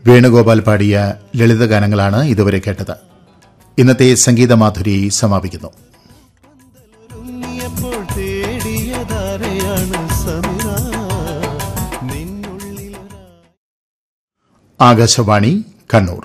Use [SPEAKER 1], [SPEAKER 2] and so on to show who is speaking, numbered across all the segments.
[SPEAKER 1] വേണുഗോപാൽ പാടിയ ലളിതഗാനങ്ങളാണ് ഇതുവരെ കേട്ടത് ഇന്നത്തെ സംഗീതമാധുരി സമാപിക്കുന്നു
[SPEAKER 2] ഉറങ്ങിയപ്പോൾ തേടിയതാരെയാണ് സമീറ നിന്നുള്ളിലൊരാ
[SPEAKER 1] ആകാശവാണി കണ്ണൂർ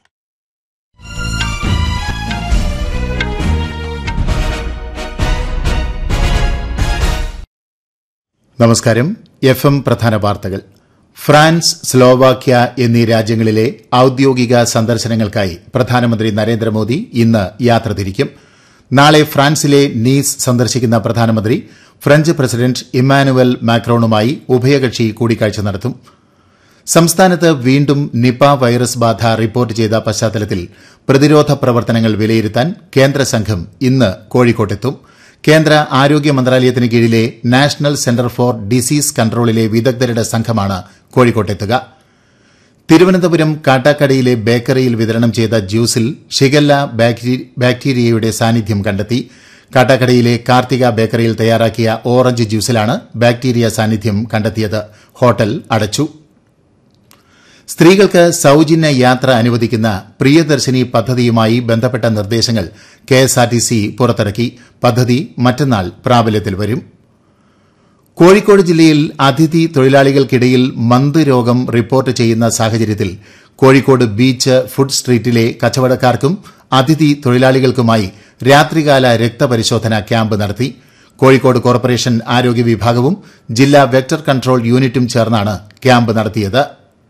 [SPEAKER 1] നമസ്കാരം എഫ് എം പ്രധാന വാർത്തകൾ ഫ്രാൻസ് സ്ലോവാക്യ എന്നീ രാജ്യങ്ങളിലെ ഔദ്യോഗിക സന്ദർശനങ്ങൾക്കായി പ്രധാനമന്ത്രി നരേന്ദ്രമോദി ഇന്ന് യാത്ര തിരിക്കും നാളെ ഫ്രാൻസിലെ നീസ് സന്ദർശിക്കുന്ന പ്രധാനമന്ത്രി ഫ്രഞ്ച് പ്രസിഡന്റ് ഇമ്മാനുവൽ മാക്രോണുമായി ഉഭയകക്ഷി കൂടിക്കാഴ്ച നടത്തും സംസ്ഥാനത്ത് വീണ്ടും നിപ വൈറസ് ബാധ റിപ്പോർട്ട് ചെയ്ത പശ്ചാത്തലത്തിൽ പ്രതിരോധ പ്രവർത്തനങ്ങൾ വിലയിരുത്താൻ കേന്ദ്ര സംഘം ഇന്ന് കോഴിക്കോട്ടെത്തും കേന്ദ്ര ആരോഗ്യ മന്ത്രാലയത്തിന് കീഴിലെ നാഷണൽ സെന്റർ ഫോർ ഡിസീസ് കൺട്രോളിലെ വിദഗ്ധരുടെ സംഘമാണ് കോഴിക്കോട്ടെത്തുക തിരുവനന്തപുരം കാട്ടാക്കടയിലെ ബേക്കറിയിൽ വിതരണം ചെയ്ത ജ്യൂസിൽ ഷിഗല്ല ബാക്ടീ- ബാക്ടീരിയയുടെ സാന്നിധ്യം കണ്ടെത്തി കാട്ടാക്കടയിലെ കാർത്തിക ബേക്കറിയിൽ തയ്യാറാക്കിയ ഓറഞ്ച് ജ്യൂസിലാണ് ബാക്ടീരിയ സാന്നിധ്യം കണ്ടെത്തിയത് ഹോട്ടൽ അടച്ചു സ്ത്രീകൾക്ക് സൌജന്യ യാത്ര അനുവദിക്കുന്ന പ്രിയദർശിനി പദ്ധതിയുമായി ബന്ധപ്പെട്ട നിർദ്ദേശങ്ങൾ കെഎസ്ആർടിസി പുറത്തിറക്കി പദ്ധതി മറ്റന്നാൾ പ്രാബല്യത്തിൽ വരും കോഴിക്കോട് ജില്ലയിൽ അതിഥി തൊഴിലാളികൾക്കിടയിൽ മന്ത് രോഗം റിപ്പോർട്ട് ചെയ്യുന്ന സാഹചര്യത്തിൽ കോഴിക്കോട് ബീച്ച് ഫുഡ് സ്ട്രീറ്റിലെ കച്ചവടക്കാർക്കും അതിഥി തൊഴിലാളികൾക്കുമായി രാത്രികാല രക്തപരിശോധന ക്യാമ്പ് നടത്തി കോഴിക്കോട് കോർപ്പറേഷൻ ആരോഗ്യ വിഭാഗവും ജില്ലാ വെക്ടർ കൺട്രോൾ യൂണിറ്റും ചേർന്നാണ് ക്യാമ്പ് നടത്തിയത്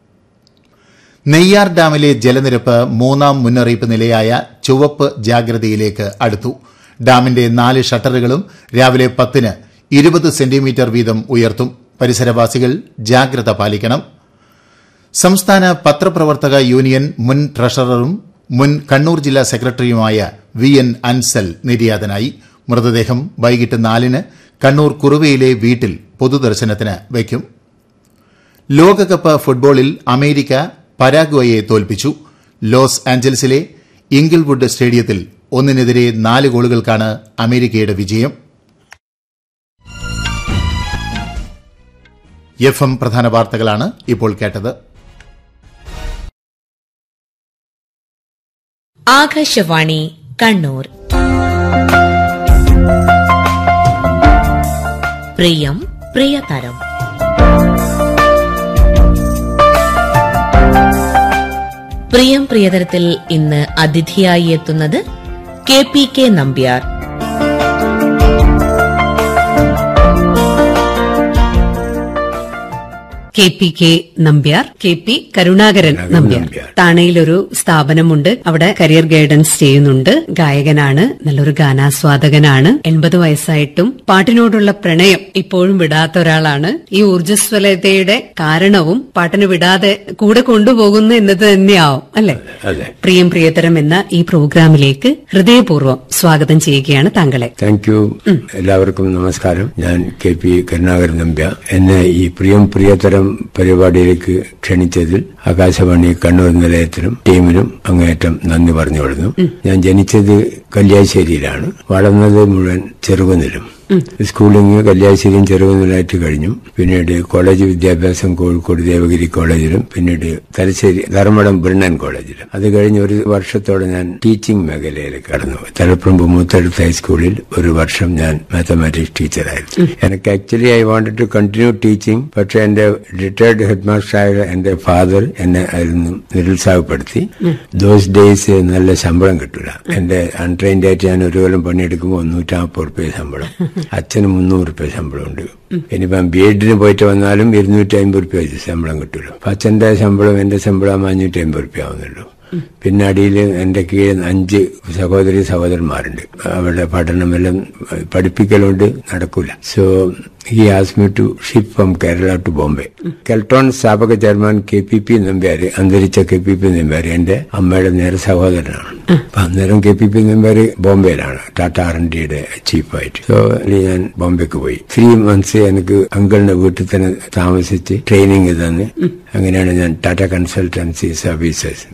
[SPEAKER 1] നെയ്യാർ ഡാമിലെ ജലനിരപ്പ് മൂന്നാം മുന്നറിയിപ്പ് നിലയായ ചുവപ്പ് ജാഗ്രതയിലേക്ക് അടുത്തു ഡാമിന്റെ നാല് ഷട്ടറുകളും രാവിലെ പത്തിന് ഇരുപത് സെന്റിമീറ്റർ വീതം ഉയർത്തും പരിസരവാസികൾ ജാഗ്രത പാലിക്കണം സംസ്ഥാന പത്രപ്രവർത്തക യൂണിയൻ മുൻ ട്രഷററും മുൻ കണ്ണൂർ ജില്ലാ സെക്രട്ടറിയുമായ വി എൻ അൻസൽ നിര്യാതനായി മൃതദേഹം വൈകിട്ട് നാലിന് കണ്ണൂർ കുറുവയിലെ വീട്ടിൽ പൊതുദർശനത്തിന് വയ്ക്കും ലോകകപ്പ് ഫുട്ബോളിൽ അമേരിക്ക പരാഗ്വയെ തോൽപ്പിച്ചു ലോസ് ആഞ്ചൽസിലെ ഇംഗിൾവുഡ് സ്റ്റേഡിയത്തിൽ ഒന്നിനെതിരെ നാല് ഗോളുകൾക്കാണ് അമേരിക്കയുടെ വിജയം എഫ് എം പ്രധാന വാർത്തകളാണ് ഇപ്പോൾ കേട്ടത്
[SPEAKER 3] ആകാശവാണി കണ്ണൂർ പ്രിയം പ്രിയതരം പ്രിയം പ്രിയതരത്തിൽ ഇന്ന് അതിഥിയായി എത്തുന്നത് K P K Nambiar
[SPEAKER 4] K P K Nambiar K P Karunakaran Nambiar താണയിലൊരു സ്ഥാപനമുണ്ട് അവിടെ കരിയർ ഗൈഡൻസ് ചെയ്യുന്നുണ്ട് ഗായകനാണ് നല്ലൊരു ഗാനാസ്വാദകനാണ് എൺപത് വയസ്സായിട്ടും പാട്ടിനോടുള്ള പ്രണയം ഇപ്പോഴും വിടാത്ത ഒരാളാണ് ഈ ഊർജ്ജസ്വലതയുടെ കാരണവും പാട്ടിന് വിടാതെ കൂടെ കൊണ്ടുപോകുന്നു എന്നത് തന്നെയാവും അല്ലെ
[SPEAKER 5] അതെ
[SPEAKER 4] പ്രിയം പ്രിയതരം എന്ന ഈ പ്രോഗ്രാമിലേക്ക് ഹൃദയപൂർവ്വം സ്വാഗതം ചെയ്യുകയാണ് താങ്കളെ
[SPEAKER 5] താങ്ക് യു എല്ലാവർക്കും നമസ്കാരം ഞാൻ കെ പി കരുണാകരൻ നമ്പ്യ എന്നെ ഈ പ്രിയം പ്രിയതരം പരിപാടിയിലേക്ക് ക്ഷണിച്ചതിൽ ആകാശവാണി കണ്ണൂർ നിലയത്തിനും ടീമിനും അങ്ങേയറ്റം നന്ദി പറഞ്ഞുകൊള്ളുന്നു ഞാൻ ജനിച്ചത് കല്യാശ്ശേരിയിലാണ് വളർന്നത് മുഴുവൻ ചെറുകുന്നിലും സ്കൂളിംഗ് കല്യാശ്ശേരിയും ചെറുകുന്നിലായിട്ട് കഴിഞ്ഞു പിന്നീട് കോളേജ് വിദ്യാഭ്യാസം കോഴിക്കോട് ദേവഗിരി കോളേജിലും പിന്നീട് തലശ്ശേരി ധർമ്മടം ബ്രിണ്ണൻ കോളേജിലും അത് കഴിഞ്ഞ് ഒരു വർഷത്തോടെ ഞാൻ ടീച്ചിങ് മേഖലയിലേക്ക് കടന്നു തലപ്പുറമ്പ് മൂത്തടുത്ത് ഹൈസ്കൂളിൽ ഒരു വർഷം ഞാൻ മാത്തമാറ്റിക്സ് ടീച്ചറായിരുന്നു എനിക്ക് actually I wanted to continue teaching പക്ഷെ എന്റെ റിട്ടയർഡ് ഹെഡ് മാസ്റ്ററായ എന്റെ ഫാദർ എന്നെ അതിൽ നിന്നും നിരുത്സാഹപ്പെടുത്തി ദോസ് ഡേയ്സ് നല്ല ശമ്പളം കിട്ടൂല എന്റെ അൺട്രെയിൻഡ് ആയിട്ട് ഞാൻ ഒരു കൊല്ലം പണിയെടുക്കുമ്പോൾ നൂറ്റമ്പത് റുപ്യ ശമ്പളം അച്ഛന് മുന്നൂറ് റുപ്യ ശമ്പളമുണ്ട് ഇനിയിപ്പം ബി എഡിന് പോയിട്ട് വന്നാലും ഇരുന്നൂറ്റി അമ്പത് റുപ്യ വെച്ച് ശമ്പളം കിട്ടൂല അപ്പൊ അച്ഛന്റെ ശമ്പളം എന്റെ ശമ്പളം അഞ്ഞൂറ്റി അമ്പത് റുപ്യ ആവുന്നുള്ളൂ പിന്നെ അടിയിൽ എന്റെ കീഴിൽ അഞ്ച് സഹോദരി സഹോദരന്മാരുണ്ട് അവരുടെ പഠനമെല്ലാം പഠിപ്പിക്കലുണ്ട് നടക്കൂല so he ask me to ship from Kerala to Bombay Keltron സ്ഥാപക chairman K P P Nambiar അന്തരിച്ച കെ പി പി നമ്പ്യാര് എന്റെ അമ്മയുടെ നേരെ സഹോദരനാണ് അപ്പൊ അന്നേരം കെ പി പി നമ്പ്യാര് ബോംബെയിലാണ് ടാറ്റ ആർ എൻ ഡിയുടെ ചീഫായിട്ട് സോ ഞാൻ ബോംബെക്ക് പോയി ത്രീ മന്ത്സ് എനിക്ക് അങ്കിളിന്റെ വീട്ടിൽ തന്നെ താമസിച്ച് ട്രെയിനിങ് തന്ന് അങ്ങനെയാണ് ഞാൻ ടാറ്റ കൺസൾട്ടൻസി സർവീസസ് ഈ ലോക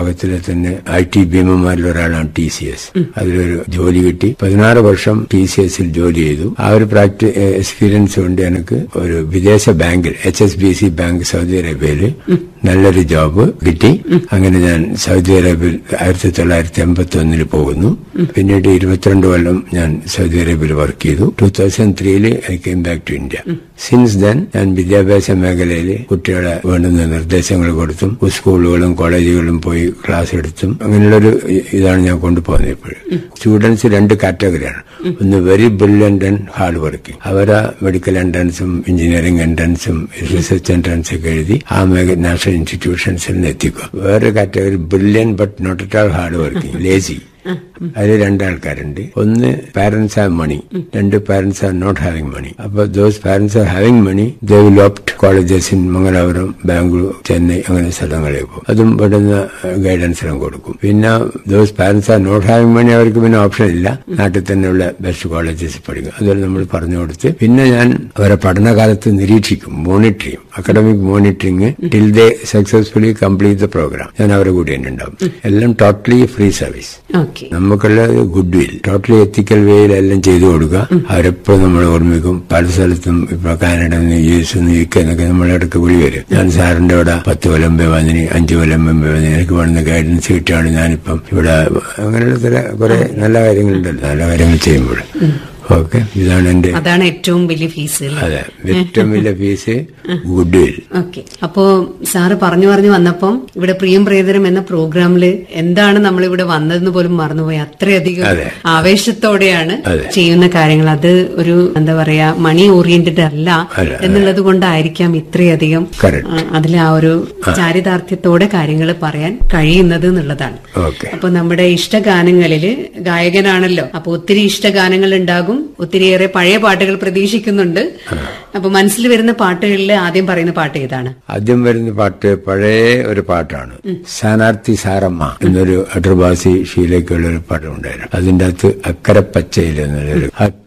[SPEAKER 5] ലോകത്തിലെ തന്നെ ഐ ടി ഭീമന്മാരിൽ ഒരാളാണ് ടി സി എസ് അതിലൊരു ജോലി കിട്ടി പതിനാറ് വർഷം ടി സി എസിൽ ജോലി ചെയ്തു ആ ഒരു പ്രാക്ടി എക്സ്പീരിയൻസ് കൊണ്ട് എനിക്ക് ഒരു വിദേശ ബാങ്കിൽ H S B C bank Saudi അറേബ്യയിൽ നല്ലൊരു ജോബ് കിട്ടി അങ്ങനെ ഞാൻ സൗദി അറേബ്യയിൽ ആയിരത്തി തൊള്ളായിരത്തി എൺപത്തി ഒന്നിൽ പോകുന്നു പിന്നീട് ഇരുപത്തിരണ്ട് കൊല്ലം ഞാൻ സൗദി അറേബ്യയിൽ വർക്ക് ചെയ്തു ടൂ തൗസൻഡ് ത്രീയിൽ I came back to India since then ഞാൻ വിദ്യാഭ്യാസ മേഖലയിൽ കുട്ടികളെ വേണ്ടുന്ന നിർദ്ദേശങ്ങൾ കൊടുത്തും സ്കൂളുകളും കോളേജുകളും പോയി ക്ലാസ് എടുത്തും അങ്ങനെയുള്ളൊരു ഇ- ഇതാണ് ഞാൻ കൊണ്ടുപോകുന്നത് ഇപ്പോഴും സ്റ്റുഡൻസ് രണ്ട് കാറ്റഗറിയാണ് ഒന്ന് very brilliant and hard working അവരാ മെഡിക്കൽ എൻട്രൻസും എഞ്ചിനീയറിംഗ് എൻട്രൻസും റിസർച്ച് എൻട്രൻസ് ഒക്കെ എഴുതി ആ മേഖല നാഷണൽ ഇൻസ്റ്റിറ്റ്യൂഷൻസിൽ നിന്ന് എത്തിക്കുക വേറെ category brilliant but not at all hard working lazy അതിൽ രണ്ടാൾക്കാരുണ്ട് ഒന്ന് പാരന്റ്സ് ഹാവ് മണി രണ്ട് parents are not having money അപ്പൊ those parents are having money they will opt colleges in Mangalapuram Bangalore Chennai അങ്ങനെ സ്ഥലങ്ങളിൽ പോകും അതും ഇവിടുന്ന് ഗൈഡൻസിനും കൊടുക്കും പിന്നെ those parents are not having money അവർക്ക് പിന്നെ ഓപ്ഷൻ ഇല്ല നാട്ടിൽ തന്നെയുള്ള ബെസ്റ്റ് കോളേജസ് പഠിക്കും അതുപോലെ നമ്മൾ പറഞ്ഞു കൊടുത്ത് പിന്നെ ഞാൻ അവരെ പഠനകാലത്ത് നിരീക്ഷിക്കും മോണിറ്റർ ചെയ്യും academic monitoring till they successfully complete the program ഞാൻ അവരെ കൂടി തന്നെ ഉണ്ടാവും എല്ലാം ടോട്ടലി ഫ്രീ സർവീസ്
[SPEAKER 4] ഓക്കെ
[SPEAKER 5] നമുക്കുള്ള ഗുഡ് വിൽ ടോട്ടലി എത്തിക്കൽ വേയിൽ എല്ലാം ചെയ്തു കൊടുക്കുക അവരെപ്പോ നമ്മൾ ഓർമ്മിക്കും പല സ്ഥലത്തും ഇപ്പൊ Canada U S U K എന്നൊക്കെ നമ്മളെ ഇടയ്ക്ക് വിളി വരും ഞാൻ സാറിന്റെ ഇവിടെ പത്ത് കൊല്ലം മുമ്പേ വന്നിന് അഞ്ചു കൊല്ലം മുമ്പേ വന്നിന് എനിക്ക് വേണ്ടുന്ന ഗൈഡൻസ് കിട്ടിയാണ് ഞാനിപ്പം ഇവിടെ അങ്ങനെയുള്ള ചില കുറെ നല്ല കാര്യങ്ങളുണ്ടല്ലോ നല്ല കാര്യങ്ങൾ ചെയ്യുമ്പോൾ ഓക്കെ ഇതാണ് എന്റെ
[SPEAKER 4] അതാണ് ഏറ്റവും വലിയ ഫീസ് അല്ലേ
[SPEAKER 5] അതെ ഏറ്റവും വലിയ ഫീസ് ഗുഡ് വിൽ
[SPEAKER 4] ഓക്കെ അപ്പോ സാറ് പറഞ്ഞു പറഞ്ഞു വന്നപ്പം ഇവിടെ പ്രിയം പ്രിയതരം എന്ന പ്രോഗ്രാമില് എന്താണ് നമ്മൾ ഇവിടെ വന്നതെന്ന് പോലും മറന്നുപോയി അത്രയധികം
[SPEAKER 5] അതെ.
[SPEAKER 4] ആവേശത്തോടെയാണ്
[SPEAKER 5] അതെ.
[SPEAKER 4] ചെയ്യുന്ന കാര്യങ്ങൾ അത് ഒരു എന്താ പറയാ മണി ഓറിയന്റഡ് അല്ല
[SPEAKER 5] അല്ല, അതെ.
[SPEAKER 4] എന്നുള്ളത് കൊണ്ടായിരിക്കാം ഇത്രയധികം
[SPEAKER 5] Correct.
[SPEAKER 4] ആ, അതിൽ ആ ഒരു ചാരിതാർത്ഥ്യത്തോടെ കാര്യങ്ങൾ പറയാൻ കഴിയുന്നത് എന്നുള്ളതാണ്
[SPEAKER 5] ഓക്കെ
[SPEAKER 4] അപ്പൊ നമ്മുടെ ഇഷ്ടഗാനങ്ങളില് ഗായകനാണല്ലോ അപ്പൊ ഒത്തിരി ഇഷ്ടഗാനങ്ങൾ ഉണ്ടാകും ഒത്തിരിയേറെ പഴയ പാട്ടുകൾ പ്രതീക്ഷിക്കുന്നുണ്ട് അപ്പൊ മനസ്സിൽ വരുന്ന പാട്ടുകളിൽ ആദ്യം പറയുന്ന പാട്ട് ഏതാണ്
[SPEAKER 5] ആദ്യം വരുന്ന പാട്ട് പഴയ ഒരു പാട്ടാണ് സ്ഥാനാർത്ഥി സാറമ്മ എന്നൊരു അടർവാസി ഷീലയ്ക്കുള്ള ഒരു പാട്ട് ഉണ്ടായിരുന്നു അതിന്റെ അകത്ത് അക്കരപ്പച്ചയിൽ എന്നൊരു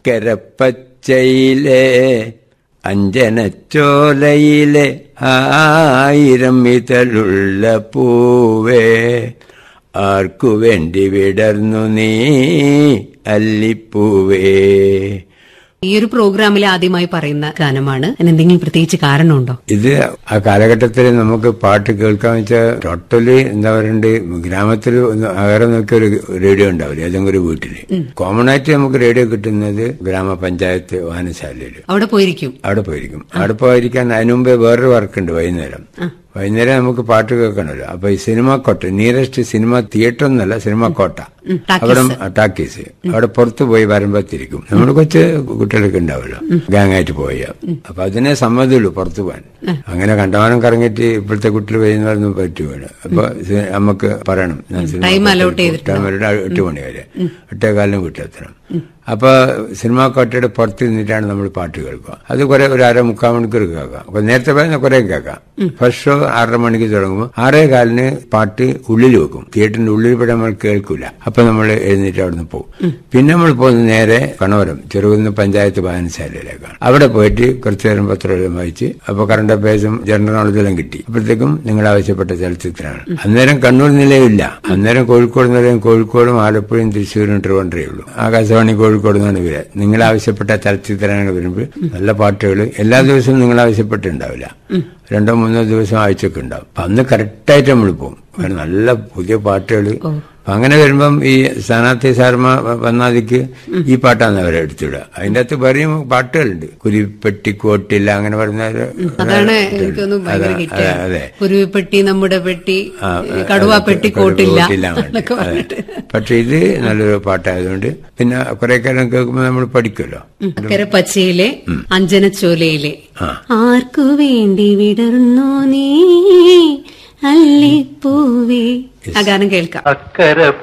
[SPEAKER 5] അക്കരപ്പച്ചയിലെ അഞ്ജനച്ചോലയിലെ ആയിരം ഇതളുള്ള പൂവേ ആർക്കു വേണ്ടി വിടർന്നു നീ അല്ലിപ്പൂവേ
[SPEAKER 4] ഈ ഒരു പ്രോഗ്രാമിൽ ആദ്യമായി പറയുന്ന ഗാനമാണ് അതിന് എന്തെങ്കിലും പ്രത്യേകിച്ച് കാരണമുണ്ടോ
[SPEAKER 5] ഇത് ആ കാലഘട്ടത്തിൽ നമുക്ക് പാട്ട് കേൾക്കാന്ന് വെച്ചാൽ ടോട്ടലി എന്താ പറയണ്ട് ഗ്രാമത്തിൽ ഒന്ന് അകരം നോക്കിയ ഒരു റേഡിയോ ഉണ്ടാവില്ല ഏതെങ്കിലും ഒരു വീട്ടില് കോമൺ ആയിട്ട് നമുക്ക് റേഡിയോ കിട്ടുന്നത് ഗ്രാമപഞ്ചായത്ത് വായനശാലയിൽ
[SPEAKER 4] അവിടെ പോയിരിക്കും
[SPEAKER 5] അവിടെ പോയിരിക്കും അവിടെ പോയിരിക്കാൻ അതിനു മുമ്പേ വേറൊരു വർക്കുണ്ട് വൈകുന്നേരം വൈകുന്നേരം നമുക്ക് പാട്ട് കേൾക്കണമല്ലോ അപ്പൊ ഈ സിനിമ കോട്ട നിയറസ്റ്റ് സിനിമ തിയേറ്റർ എന്നല്ല സിനിമ കോട്ട അവിടെ ടാക്കീസ് അവിടെ പുറത്ത് പോയി വരുമ്പോഴത്തിരിക്കും നമ്മൾ കൊച്ചു കുട്ടികളൊക്കെ ഉണ്ടാവുമല്ലോ ഗാങ് ആയിട്ട് പോയ അപ്പൊ അതിനെ സമ്മതിയുള്ളൂ പുറത്ത് പോകാൻ അങ്ങനെ കണ്ടമാനം കറങ്ങിയിട്ട് ഇപ്പോഴത്തെ കുട്ടികൾ വരുന്നതൊന്നും പറ്റുകയാണ് അപ്പൊ സി- നമുക്ക് പറയണം ഞാൻ സിനിമ
[SPEAKER 4] Time allot
[SPEAKER 5] കോട്ടയിൽ
[SPEAKER 4] ചെയ്തിട്ടുണ്ടോ?
[SPEAKER 5] ടൈം allot എട്ട് മണി വരെ എട്ടേകാലിനും വീട്ടിലെത്തണം അപ്പൊ സിനിമാ കോട്ടയുടെ പുറത്ത് നിന്നിട്ടാണ് നമ്മൾ പാട്ട് കേൾക്കുക അത് കുറെ ഒരു അര മുക്കാൽ മണിക്കൂർ കേൾക്കാം അപ്പൊ നേരത്തെ പറയുന്ന കുറെ കേൾക്കാം ഫസ്റ്റ് ഷോ ആറര മണിക്ക് തുടങ്ങുമ്പോൾ ആറേ കാലിന് പാട്ട് ഉള്ളിൽ വെക്കും തിയേറ്ററിന്റെ ഉള്ളിൽ ഇവിടെ നമ്മൾ കേൾക്കൂല അപ്പൊ നമ്മൾ എഴുന്നേറ്റ് അവിടുന്ന് പോകും പിന്നെ നമ്മൾ പോകുന്നത് നേരെ കണവരം ചെറുകുന്ന് പഞ്ചായത്ത് വായനശാലയിലേക്കാണ് അവിടെ പോയിട്ട് കുറച്ചു നേരം പത്രം വായിച്ച് അപ്പൊ കറണ്ട് അഫയേഴ്സും ജനറൽ നോളജെല്ലാം കിട്ടി അപ്പോഴത്തേക്കും നിങ്ങൾ ആവശ്യപ്പെട്ട ചലച്ചിത്രമാണ് അന്നേരം കണ്ണൂർ നിലയമില്ല അന്നേരം കോഴിക്കോട് നിലയം കോഴിക്കോടും ആലപ്പുഴയും തൃശ്ശൂരും ട്രിവാൻഡ്രേ ഉള്ളൂ ആകാശവാണി കോഴിക്കോട് നിന്നാണ് ഇവര് നിങ്ങൾ ആവശ്യപ്പെട്ട ചലച്ചിത്രങ്ങൾ വരുമ്പോൾ നല്ല പാട്ടുകൾ എല്ലാ ദിവസവും നിങ്ങൾ ആവശ്യപ്പെട്ടുണ്ടാവില്ല രണ്ടോ മൂന്നോ ദിവസം ആഴ്ചയൊക്കെ ഉണ്ടാവും അപ്പൊ അന്ന് കറക്റ്റായിട്ട് നമ്മൾ പോകും കാരണം നല്ല പുതിയ പാട്ടുകൾ അപ്പൊ അങ്ങനെ വരുമ്പം ഈ സ്ഥാനാർത്ഥി സാർമ വന്നാതിക്ക് ഈ പാട്ടാണ് അവരെ എടുത്തിടുക അതിന്റെ അകത്ത് പറയും പാട്ടുകളുണ്ട് കുരിപ്പെട്ടിക്കോട്ടില്ല അങ്ങനെ പറഞ്ഞ ഒരു-
[SPEAKER 4] അതാണ് എനിക്കൊന്നും ഭയങ്കര
[SPEAKER 5] അതെ,
[SPEAKER 4] ഹിറ്റ്
[SPEAKER 5] അതെ, അതെ
[SPEAKER 4] കുരുവിപ്പെട്ടി നമ്മുടെ പെട്ടി
[SPEAKER 5] ആ,
[SPEAKER 4] കടുവാ പെട്ടി കോട്ടില്ല
[SPEAKER 5] കോട്ടില്ല അങ്ങോട്ട്.
[SPEAKER 4] എന്നൊക്കെ
[SPEAKER 5] അതെ.
[SPEAKER 4] പറഞ്ഞിട്ട്
[SPEAKER 5] പക്ഷെ ഇത് നല്ലൊരു പാട്ടായതുകൊണ്ട് പിന്നെ കുറെ കാലം കേൾക്കുമ്പോൾ നമ്മൾ പഠിക്കുമല്ലോ
[SPEAKER 4] അക്കരെ പച്ചയിലെ അഞ്ജനച്ചോലയിലെ
[SPEAKER 5] ആ.
[SPEAKER 4] ആർക്കു വേണ്ടി വിടർന്നു നീ അല്ലിപ്പൂവേ ആ ഗാനം കേൾക്കാം
[SPEAKER 2] അക്കര